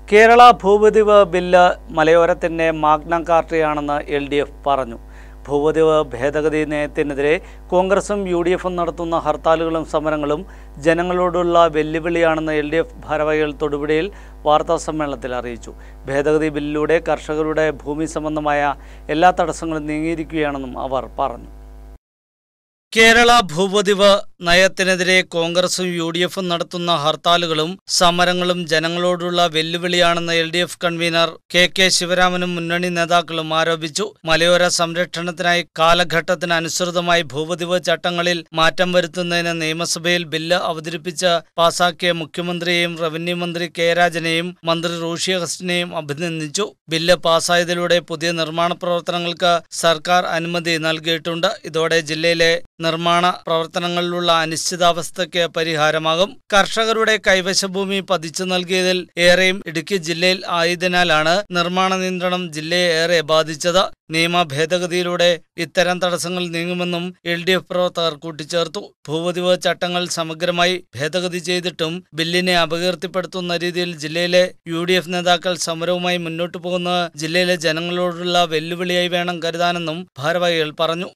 കേരള ഭൂപതിവ് ബില്ല് മലയോരത്തിൻ്റെ മാഗ്നം കാർട്ടയാണെന്ന് എൽ ഡി എഫ് പറഞ്ഞു ഭൂപതിവ് ഭേദഗതി നയത്തിനെതിരെ കോൺഗ്രസും യു ഡി എഫും നടത്തുന്ന ഹർത്താലുകളും സമരങ്ങളും ജനങ്ങളോടുള്ള വെല്ലുവിളിയാണെന്ന് എൽ ഡി എഫ് ഭാരവാഹികൾ തൊടുപുഴയിൽ വാർത്താസമ്മേളനത്തിൽ അറിയിച്ചു ഭേദഗതി ബില്ലിലൂടെ കർഷകരുടെ ഭൂമി സംബന്ധമായ എല്ലാ തടസ്സങ്ങളും നീങ്ങിയിരിക്കുകയാണെന്നും അവർ പറഞ്ഞു കേരള ഭൂപതിവ് നയത്തിനെതിരെ കോൺഗ്രസും യു ഡി എഫും നടത്തുന്ന ഹർത്താലുകളും സമരങ്ങളും ജനങ്ങളോടുള്ള വെല്ലുവിളിയാണെന്ന് L D F convener K K ശിവരാമനും മുന്നണി നേതാക്കളും ആരോപിച്ചു മലയോര സംരക്ഷണത്തിനായി കാലഘട്ടത്തിന് അനുസൃതമായി ഭൂപതിവ് ചട്ടങ്ങളിൽ മാറ്റം വരുത്തുന്നതിന് നിയമസഭയിൽ ബില്ല് അവതരിപ്പിച്ച് പാസാക്കിയ മുഖ്യമന്ത്രിയെയും റവന്യൂ മന്ത്രി കെ രാജനെയും മന്ത്രി റൂഷി അഗസ്റ്റിനെയും അഭിനന്ദിച്ചു ബില്ല് പാസായതിലൂടെ പുതിയ നിർമ്മാണ പ്രവർത്തനങ്ങൾക്ക് സർക്കാർ അനുമതി നൽകിയിട്ടുണ്ട് ഇതോടെ ജില്ലയിലെ നിർമ്മാണ പ്രവർത്തനങ്ങളിലുള്ള അനിശ്ചിതാവസ്ഥയ്ക്ക് പരിഹാരമാകും കർഷകരുടെ കൈവശ ഭൂമി പതിച്ചു നൽകിയതിൽ ഏറെയും ഇടുക്കി ജില്ലയിൽ ആയതിനാലാണ് നിർമ്മാണ നിയന്ത്രണം ജില്ലയെ ഏറെ ബാധിച്ചത് നിയമ ഭേദഗതിയിലൂടെ ഇത്തരം തടസ്സങ്ങൾ നീങ്ങുമെന്നും എൽ ഡി എഫ് പ്രവർത്തകർ കൂട്ടിച്ചേർത്തു ഭൂപതിവ് ചട്ടങ്ങൾ സമഗ്രമായി ഭേദഗതി ചെയ്തിട്ടും ബില്ലിനെ അപകീർത്തിപ്പെടുത്തുന്ന രീതിയിൽ ജില്ലയിലെ യു ഡി എഫ് നേതാക്കൾ സമരവുമായി മുന്നോട്ടു പോകുന്നത് ജില്ലയിലെ ജനങ്ങളോടുള്ള വെല്ലുവിളിയായി വേണം കരുതാനെന്നും ഭാരവാഹികൾ പറഞ്ഞു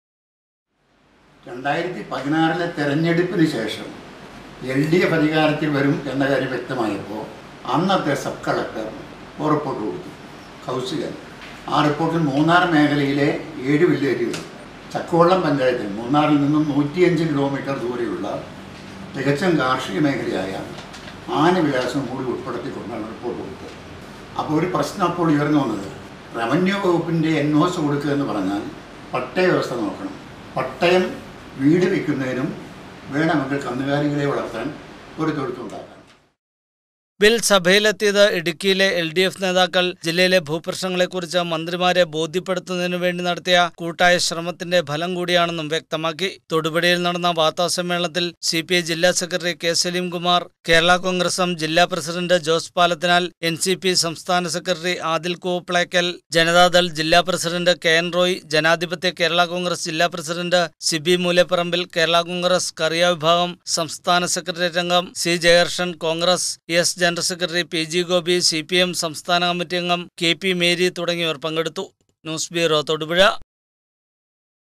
രണ്ടായിരത്തി പതിനാറിലെ തെരഞ്ഞെടുപ്പിന് ശേഷം എൽ ഡി എഫ് അധികാരത്തിൽ വരും എന്ന കാര്യം വ്യക്തമായപ്പോൾ അന്നത്തെ സബ് കളക്ടർ ഒരു റിപ്പോർട്ട് കൊടുത്തു കൗശികൻ ആ റിപ്പോർട്ടിൽ മൂന്നാർ മേഖലയിലെ ഏഴ് വില്ലേജുകൾ ചക്കുവള്ളം പഞ്ചായത്തിൽ മൂന്നാറിൽ നിന്നും നൂറ്റിയഞ്ച് കിലോമീറ്റർ ദൂരെയുള്ള തികച്ചും കാർഷിക മേഖലയായ ആനവിലാസം കൂടി ഉൾപ്പെടുത്തിക്കൊണ്ടാണ് റിപ്പോർട്ട് കൊടുത്തത് അപ്പോൾ ഒരു പ്രശ്നം അപ്പോൾ ഉയർന്നു വന്നത് റവന്യൂ വകുപ്പിൻ്റെ എൻ ഒ എസ് കൊടുക്കുക എന്ന് പറഞ്ഞാൽ പട്ടയ വ്യവസ്ഥ നോക്കണം പട്ടയം വീട് വയ്ക്കുന്നതിനും വേണമെങ്കിൽ കന്നുകാലികളെ വളർത്താൻ ഒരു തൊഴുത്തുണ്ടാക്കാം ബിൽ സഭയിലെത്തിയത് ഇടുക്കിയിലെ എൽ ഡി എഫ് നേതാക്കൾ ജില്ലയിലെ ഭൂപ്രശ്നങ്ങളെക്കുറിച്ച് മന്ത്രിമാരെ ബോധ്യപ്പെടുത്തുന്നതിനു വേണ്ടി നടത്തിയ കൂട്ടായ ശ്രമത്തിന്റെ ഫലം കൂടിയാണെന്നും വ്യക്തമാക്കി തൊടുപുഴയിൽ നടന്ന വാർത്താസമ്മേളനത്തിൽ സി പി ഐ ജില്ലാ secretary K Saleem Kumar Kerala Congress M ജില്ലാ president Jose Palathinal N C P സംസ്ഥാന സെക്രട്ടറി ആദിൽ കൂപ്ലേക്കൽ ജനതാദൾ ജില്ലാ പ്രസിഡന്റ് കെ എൻ റോയ് ജനാധിപത്യ കേരള കോൺഗ്രസ് ജില്ലാ പ്രസിഡന്റ് സിബി മൂലപ്പറമ്പിൽ കേരള കോൺഗ്രസ് കറിയ വിഭാഗം സംസ്ഥാന സെക്രട്ടേറിയറ്റ് അംഗം C Jayaharshan Congress S general secretary P G Gopi C P M സംസ്ഥാന കമ്മിറ്റി അംഗം കെ പി മേരി തുടങ്ങിയവർ പങ്കെടുത്തു ന്യൂസ് ബ്യൂറോ തൊടുപുഴ